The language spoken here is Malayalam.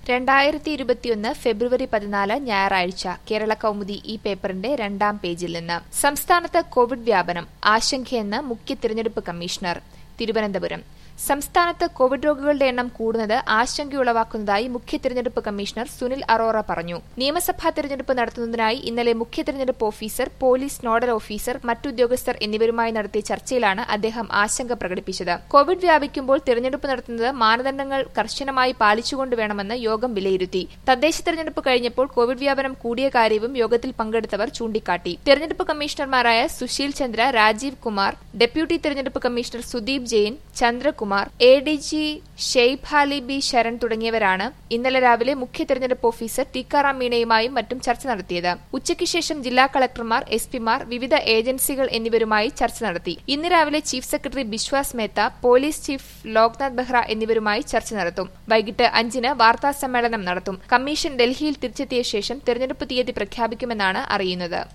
രണ്ടായിരത്തി ഇരുപത്തിയൊന്ന് ഫെബ്രുവരി പതിനാല് ഞായറാഴ്ച കേരള കൗമുദി ഈ പേപ്പറിന്റെ രണ്ടാം പേജിൽ നിന്ന് സംസ്ഥാനത്ത് കോവിഡ് വ്യാപനം ആശങ്കയെന്ന് മുഖ്യ തിരഞ്ഞെടുപ്പ് കമ്മീഷണർ തിരുവനന്തപുരം സംസ്ഥാനത്ത് കോവിഡ് രോഗികളുടെ എണ്ണം കൂടുന്നത് ആശങ്കയുളവാക്കുന്നതായി മുഖ്യ തിരഞ്ഞെടുപ്പ് കമ്മീഷണർ സുനിൽ അറോറ പറഞ്ഞു നിയമസഭാ തിരഞ്ഞെടുപ്പ് നടത്തുന്നതിനായി ഇന്നലെ മുഖ്യ തിരഞ്ഞെടുപ്പ് ഓഫീസർ പോലീസ് നോഡൽ ഓഫീസർ മറ്റുദ്യോഗസ്ഥർ എന്നിവരുമായി നടത്തിയ ചർച്ചയിലാണ് അദ്ദേഹം ആശങ്ക പ്രകടിപ്പിച്ചത് കോവിഡ് വ്യാപിക്കുമ്പോൾ തിരഞ്ഞെടുപ്പ് നടത്തുന്നത് മാനദണ്ഡങ്ങൾ കർശനമായി പാലിച്ചുകൊണ്ട് വേണമെന്ന് യോഗം വിലയിരുത്തി തദ്ദേശ തിരഞ്ഞെടുപ്പ് കഴിഞ്ഞപ്പോൾ കോവിഡ് വ്യാപനം കൂടിയ കാര്യവും യോഗത്തിൽ പങ്കെടുത്തവർ ചൂണ്ടിക്കാട്ടി തിരഞ്ഞെടുപ്പ് കമ്മീഷണർമാരായ സുശീൽ ചന്ദ്ര രാജീവ് കുമാർ ഡെപ്യൂട്ടി തിരഞ്ഞെടുപ്പ് commissioner Sudeep Jain Chandrakumar A D G Shaib B Saran തുടങ്ങിയവരാണ് ഇന്നലെ രാവിലെ മുഖ്യ തെരഞ്ഞെടുപ്പ് ഓഫീസർ ടിക്കാറാം മീണയുമായും മറ്റും ചർച്ച നടത്തിയത് ഉച്ചയ്ക്ക് ശേഷം ജില്ലാ കളക്ടർമാർ എസ് പിമാർ വിവിധ ഏജൻസികൾ എന്നിവരുമായി ചർച്ച നടത്തി ഇന്ന് രാവിലെ chief secretary Biswas Mehta police chief Loknath Behera എന്നിവരുമായി ചർച്ച നടത്തും വൈകിട്ട് അഞ്ചിന് വാർത്താ സമ്മേളനം നടത്തും കമ്മീഷൻ ഡൽഹിയിൽ തിരിച്ചെത്തിയ ശേഷം തെരഞ്ഞെടുപ്പ് തീയതി പ്രഖ്യാപിക്കുമെന്നാണ് അറിയുന്നത്